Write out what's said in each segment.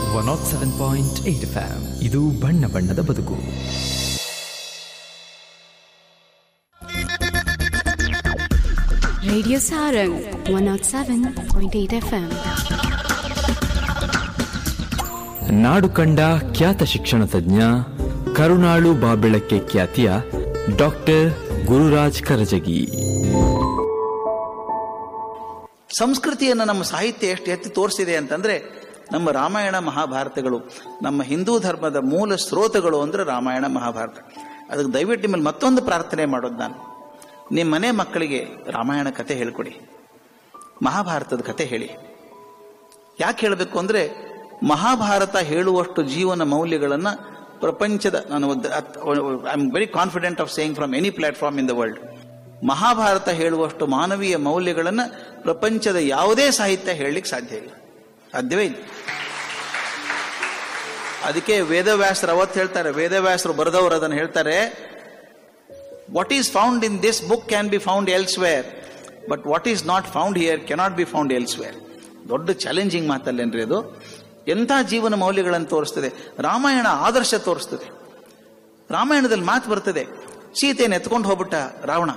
One nought seven point eight ಫ್ಯಾಮ್ ಇದು ಬಣ್ಣ ಬಣ್ಣದ ಬದುಕು Radio Sarang 107.8 FM. ನಾಡು ಕಂಡ ಖ್ಯಾತ ಶಿಕ್ಷಣ ತಜ್ಞ ಕರುಣಾಳು ಬಾಬೆಳಕ್ಕೆ ಖ್ಯಾತಿಯ ಡಾಕ್ಟರ್ ಗುರುರಾಜ್ ಕರಜಗಿ ಸಂಸ್ಕೃತಿಯನ್ನು ನಮ್ಮ ಸಾಹಿತ್ಯ ಎಷ್ಟು ಎತ್ತಿ ತೋರಿಸಿದೆ ಅಂತಂದ್ರೆ ನಮ್ಮ ರಾಮಾಯಣ ಮಹಾಭಾರತಗಳು ನಮ್ಮ ಹಿಂದೂ ಧರ್ಮದ ಮೂಲ ಸ್ರೋತಗಳು ಅಂದ್ರೆ ರಾಮಾಯಣ ಮಹಾಭಾರತ ಅದಕ್ಕೆ ದಯವಿಟ್ಟು ನಿಮ್ಮಲ್ಲಿ ಮತ್ತೊಂದು ಪ್ರಾರ್ಥನೆ ಮಾಡೋದು ನಾನು ನಿಮ್ಮ ಮನೆ ಮಕ್ಕಳಿಗೆ ರಾಮಾಯಣ ಕತೆ ಹೇಳ್ಕೊಡಿ ಮಹಾಭಾರತದ ಕತೆ ಹೇಳಿ ಯಾಕೆ ಹೇಳಬೇಕು ಅಂದ್ರೆ ಮಹಾಭಾರತ ಹೇಳುವಷ್ಟು ಜೀವನ ಮೌಲ್ಯಗಳನ್ನು ಪ್ರಪಂಚದ ನಾನು I am very confident of saying from any platform in the world Mahabharata ಹೇಳುವಷ್ಟು ಮಾನವೀಯ ಮೌಲ್ಯಗಳನ್ನು ಪ್ರಪಂಚದ ಯಾವುದೇ ಸಾಹಿತ್ಯ ಹೇಳಲಿಕ್ಕೆ ಸಾಧ್ಯ ಇಲ್ಲ ಸಾಧ್ಯವೇ ಇಲ್ಲ ಅದಕ್ಕೆ ವೇದವ್ಯಾಸರು ಅವತ್ತು ಹೇಳ್ತಾರೆ ವೇದವ್ಯಾಸರು ಬರೆದವರು ಅದನ್ನು ಹೇಳ್ತಾರೆ what is found in this book can be found elsewhere but what is not found here cannot be found elsewhere ದೊಡ್ಡ ಚಾಲೆಂಜಿಂಗ್ ಮಾತಲ್ಲೇನ್ರಿ ಅದು ಎಂಥ ಜೀವನ ಮೌಲ್ಯಗಳನ್ನು ತೋರಿಸ್ತದೆ ರಾಮಾಯಣ ಆದರ್ಶ ತೋರಿಸ್ತದೆ ರಾಮಾಯಣದಲ್ಲಿ ಮಾತು ಬರ್ತದೆ ಸೀತೆಯನ್ನು ಎತ್ಕೊಂಡು ಹೋಗ್ಬಿಟ್ಟ ರಾವಣ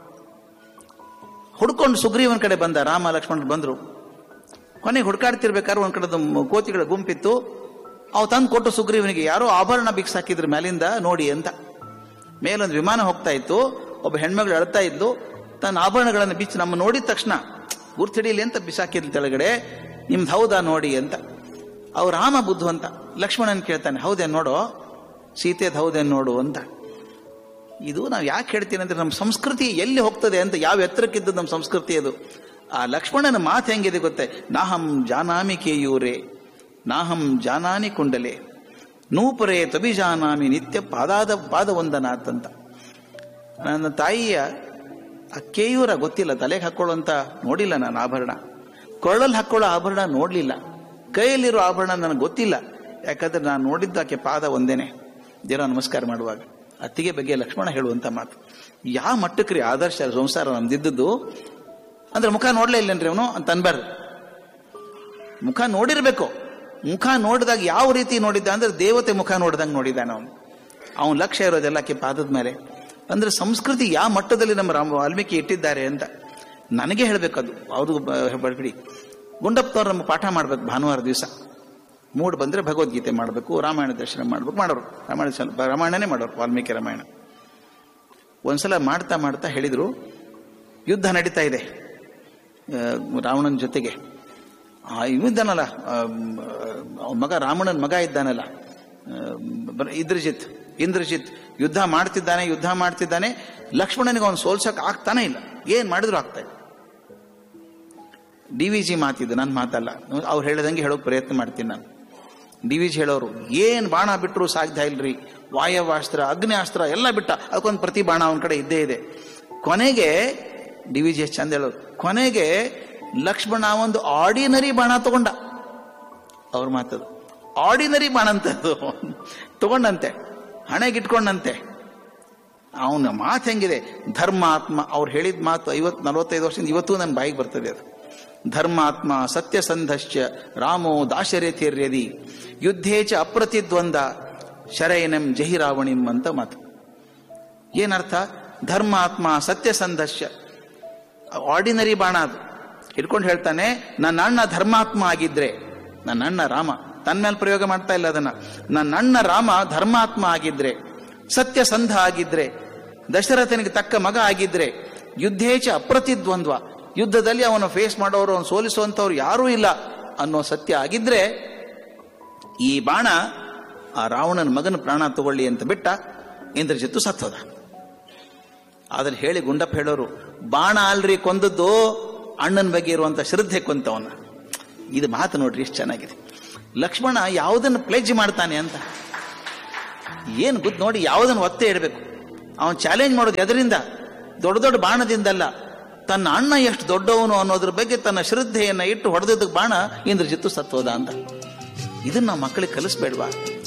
ಹುಡ್ಕೊಂಡು ಸುಗ್ರೀವನ ಕಡೆ ಬಂದ ರಾಮ ಲಕ್ಷ್ಮಣ ಬಂದ್ರು ಕೊನೆಗೆ ಹುಡ್ಕಾಡ್ತಿರ್ಬೇಕಾದ್ರೆ ಒಂದ್ ಕಡೆದು ಕೋತಿಗಳ ಗುಂಪಿತ್ತು ಅವು ತಂದು ಕೊಟ್ಟು ಸುಗ್ರೀವನಿಗೆ ಯಾರೋ ಆಭರಣ ಬಿಕ್ಸಾಕಿದ್ರು ಮೇಲಿಂದ ನೋಡಿ ಅಂತ ಮೇಲೊಂದು ವಿಮಾನ ಹೋಗ್ತಾ ಇತ್ತು ಒಬ್ಬ ಹೆಣ್ಮಗಳು ಅಳ್ತಾ ಇದ್ಲು ತನ್ನ ಆಭರಣಗಳನ್ನು ಬಿಚ್ಚಿ ನಮ್ಮ ನೋಡಿದ ತಕ್ಷಣ ಗುರ್ತಿಡಿಲಿ ಅಂತ ಬಿಸಾಕಿದ್ಲು ಕೆಳಗಡೆ ನಿಮ್ದು ಹೌದಾ ನೋಡಿ ಅಂತ ಅವ್ ರಾಮ ಬುದ್ಧು ಲಕ್ಷ್ಮಣನ್ ಕೇಳ್ತಾನೆ ಹೌದೇನ್ ನೋಡೋ ಸೀತೆದ್ ಹೌದೇನ್ ನೋಡು ಅಂತ ಇದು ನಾವು ಯಾಕೆ ಹೇಳ್ತೀನಿ ಅಂದ್ರೆ ನಮ್ಮ ಸಂಸ್ಕೃತಿ ಎಲ್ಲಿ ಹೋಗ್ತದೆ ಅಂತ ಯಾವ ಎತ್ತರಕ್ಕಿದ್ದು ನಮ್ಮ ಸಂಸ್ಕೃತಿ ಅದು ಆ ಲಕ್ಷ್ಮಣನ ಮಾತು ಹೆಂಗಿದೆ ಗೊತ್ತೇ ನಾಹಂ ಜಾನಾಮಿ ಕೇಯೂರೆ ನಾಹಂ ಜಾನಾನಿ ಕುಂಡಲೆ ನೂಪುರೇ ತಬಿಜಾನಾಮಿ ನಿತ್ಯ ಪಾದಾದ ಪಾದವಂದನಾಥ್ ಅಂತ ನನ್ನ ತಾಯಿಯ ಆ ಕೇಯೂರ ಗೊತ್ತಿಲ್ಲ ತಲೆಗೆ ಹಾಕೊಳ್ಳುವಂತ ನೋಡಿಲ್ಲ ನಾನು ಆಭರಣ ಕೊಳ್ಳಲ್ಲಿ ಹಾಕೊಳ್ಳೋ ಆಭರಣ ನೋಡ್ಲಿಲ್ಲ ಕೈಯಲ್ಲಿರೋ ಆಭರಣ ನನಗೆ ಗೊತ್ತಿಲ್ಲ ಯಾಕಂದ್ರೆ ನಾನು ನೋಡಿದ್ದು ಆಕೆ ಪಾದ ಒಂದೇನೆ ದೇವರ ನಮಸ್ಕಾರ ಮಾಡುವಾಗ ಅತ್ತಿಗೆ ಬಗ್ಗೆ ಲಕ್ಷ್ಮಣ ಹೇಳುವಂತ ಮಾತು ಯಾವ ಮಟ್ಟಕ್ರಿ ಆದರ್ಶ ಸಂಸಾರ ನಮ್ದಿದ್ದದ್ದು ಅಂದ್ರೆ ಮುಖ ನೋಡ್ಲೇ ಇಲ್ಲೇನ್ರಿ ಅವನು ಅಂತ ಅನ್ಬಾರ್ದು ಮುಖ ನೋಡಿರ್ಬೇಕು ಮುಖ ನೋಡಿದಾಗ ಯಾವ ರೀತಿ ನೋಡಿದ್ದ ಅಂದ್ರೆ ದೇವತೆ ಮುಖ ನೋಡಿದಂಗೆ ನೋಡಿದ್ದಾನೆ ಅವನು ಅವನ ಲಕ್ಷ್ಯ ಇರೋದೆಲ್ಲ ಆಕೆ ಪಾದದ ಮೇಲೆ ಅಂದ್ರೆ ಸಂಸ್ಕೃತಿ ಯಾವ ಮಟ್ಟದಲ್ಲಿ ನಮ್ಮ ರಾಮ ವಾಲ್ಮೀಕಿ ಇಟ್ಟಿದ್ದಾರೆ ಅಂತ ನನಗೆ ಹೇಳ್ಬೇಕದು ಅವ್ರಿಗೂ ಬಿಡಿ ಗುಂಡಪ್ಪನವ್ರು ನಮ್ಮ ಪಾಠ ಮಾಡ್ಬೇಕು ಭಾನುವಾರ ದಿವಸ ಮೂಡ್ ಬಂದ್ರೆ ಭಗವದ್ಗೀತೆ ಮಾಡಬೇಕು ರಾಮಾಯಣ ದರ್ಶನ ಮಾಡ್ಬೇಕು ಮಾಡೋರು ರಾಮಾಯಣ ದರ್ಶನ- ರಾಮಾಯಣನೇ ಮಾಡೋರು ವಾಲ್ಮೀಕಿ ರಾಮಾಯಣ ಒಂದ್ಸಲ ಮಾಡ್ತಾ ಮಾಡ್ತಾ ಹೇಳಿದ್ರು ಯುದ್ಧ ನಡೀತಾ ಇದೆ ಆ, ರಾವಣನ ಜೊತೆಗೆ ಆ ಇದ್ದಾನಲ್ಲ ಅವನ ಮಗ ರಾವಣನ ಮಗ ಇದ್ದಾನಲ್ಲ ಆ, ಬರ- ಇಂದ್ರಜಿತ್ ಇಂದ್ರಜಿತ್ ಯುದ್ಧ ಮಾಡ್ತಿದ್ದಾನೆ ಯುದ್ಧ ಮಾಡ್ತಿದ್ದಾನೆ ಲಕ್ಷ್ಮಣನಿಗೆ ಅವನು ಸೋಲ್ಸಕ್ ಆಗ್ತಾನೆ ಇಲ್ಲ ಏನ್ ಮಾಡಿದ್ರು ಆಗ್ತಾ ಇಲ್ಲ ಡಿ ವಿ ಜಿ ಮಾತಿದ್ದು ನನ್ನ ಮಾತಲ್ಲ ಅವ್ರು ಹೇಳಿದಂಗೆ ಹೇಳೋಕೆ ಪ್ರಯತ್ನ ಮಾಡ್ತೀನಿ ನಾನು ಡಿ ವಿ ಜಿ ಹೇಳೋರು ಏನ್ ಬಾಣ ಬಿಟ್ಟರು ಸಾಧ್ಯ ಇಲ್ರಿ ವಾಯವಾಸ್ತ್ರ ಅಗ್ನಿಯಾಸ್ತ್ರ ಎಲ್ಲ ಬಿಟ್ಟ ಅದಕ್ಕೊಂದು ಪ್ರತಿ ಬಾಣ ಅವನ ಕಡೆ ಇದ್ದೇ ಇದೆ ಕೊನೆಗೆ ಡಿ ವಿ ಜಿ ಎಷ್ಟು ಚಂದ ಹೇಳೋರು ಕೊನೆಗೆ ಲಕ್ಷ್ಮಣ ಒಂದು ಆರ್ಡಿನರಿ ಬಾಣ ತಗೊಂಡ ಅವ್ರ ಮಾತದು ಆರ್ಡಿನರಿ ಬಾಣ ಅಂತ ಅದು ತಗೊಂಡಂತೆ ಹಣೆಗಿಟ್ಕೊಂಡಂತೆ ಅವನ ಮಾತು ಹೆಂಗಿದೆ ಧರ್ಮಾತ್ಮ ಅವ್ರು ಹೇಳಿದ ಮಾತು ಐವತ್ ನಲವತ್ತೈದು ವರ್ಷದಿಂದ ಇವತ್ತು ನನ್ನ ಬಾಯಿಗೆ ಬರ್ತದೆ ಅದು ಧರ್ಮಾತ್ಮ ಸತ್ಯಸಂಧಶ್ಚ ರಾಮೋ ದಾಶರಥಿರ್ಯದಿ ಯುದ್ಧೇ ಚ ಅಪ್ರತಿದ್ವಂದ ಶರಯನಂ ಜಹಿರಾವಣಿಂ ಅಂತ ಮಾತು ಏನರ್ಥ ಧರ್ಮಾತ್ಮ ಸತ್ಯಸಂಧಶ್ಚ ಆರ್ಡಿನರಿ ಬಾಣ ಅದು ಹಿಡ್ಕೊಂಡು ಹೇಳ್ತಾನೆ ನನ್ನ ಅಣ್ಣ ಧರ್ಮಾತ್ಮ ಆಗಿದ್ರೆ ನನ್ನ ಅಣ್ಣ ರಾಮ ತನ್ನ ಮೇಲೆ ಪ್ರಯೋಗ ಮಾಡ್ತಾ ಇಲ್ಲ ಅದನ್ನ ನನ್ನ ಅಣ್ಣ ರಾಮ ಧರ್ಮಾತ್ಮ ಆಗಿದ್ರೆ ಸತ್ಯಸಂಧ ಆಗಿದ್ರೆ ದಶರಥನಿಗೆ ತಕ್ಕ ಮಗ ಆಗಿದ್ರೆ ಯುದ್ಧೇಚ ಅಪ್ರತಿದ್ವಂದ್ವ ಯುದ್ಧದಲ್ಲಿ ಅವನು ಫೇಸ್ ಮಾಡೋರು ಅವನು ಸೋಲಿಸುವಂತವ್ರು ಯಾರೂ ಇಲ್ಲ ಅನ್ನೋ ಸತ್ಯ ಆಗಿದ್ರೆ ಈ ಬಾಣ ಆ ರಾವಣನ ಮಗನ ಪ್ರಾಣ ತಗೊಳ್ಳಿ ಅಂತ ಬಿಟ್ಟ ಇಂದ್ರಜಿತ್ತು ಸತ್ತೋದ ಆದ್ರೆ ಹೇಳಿ ಗುಂಡಪ್ಪ ಹೇಳೋರು ಬಾಣ ಅಲ್ರಿ ಕೊಂದದ್ದು ಅಣ್ಣನ ಬಗ್ಗೆ ಇರುವಂತ ಶ್ರದ್ಧೆ ಕೊಂತವನ್ನ ಇದು ಮಾತು ನೋಡ್ರಿ ಎಷ್ಟು ಚೆನ್ನಾಗಿದೆ ಲಕ್ಷ್ಮಣ ಯಾವುದನ್ನು ಪ್ಲೆಜ್ ಮಾಡ್ತಾನೆ ಅಂತ ಏನು ಗುದ್ ನೋಡಿ ಯಾವುದನ್ನು ಒತ್ತೆ ಇಡಬೇಕು ಅವನು ಚಾಲೆಂಜ್ ಮಾಡೋದು ಎದರಿಂದ ದೊಡ್ಡ ದೊಡ್ಡ ಬಾಣದಿಂದಲ್ಲ ತನ್ನ ಅಣ್ಣ ಎಷ್ಟು ದೊಡ್ಡವನು ಅನ್ನೋದ್ರ ಬಗ್ಗೆ ತನ್ನ ಶ್ರದ್ಧೆಯನ್ನ ಇಟ್ಟು ಹೊಡೆದಕ್ಕೆ ಬಾಣ ಇಂದ್ರಜಿತ್ತು ಸತ್ತೋದ ಅಂತ ಇದನ್ನ ನಾವು ಮಕ್ಕಳಿಗೆ ಕಲಿಸ್ಬೇಡ್ವಾ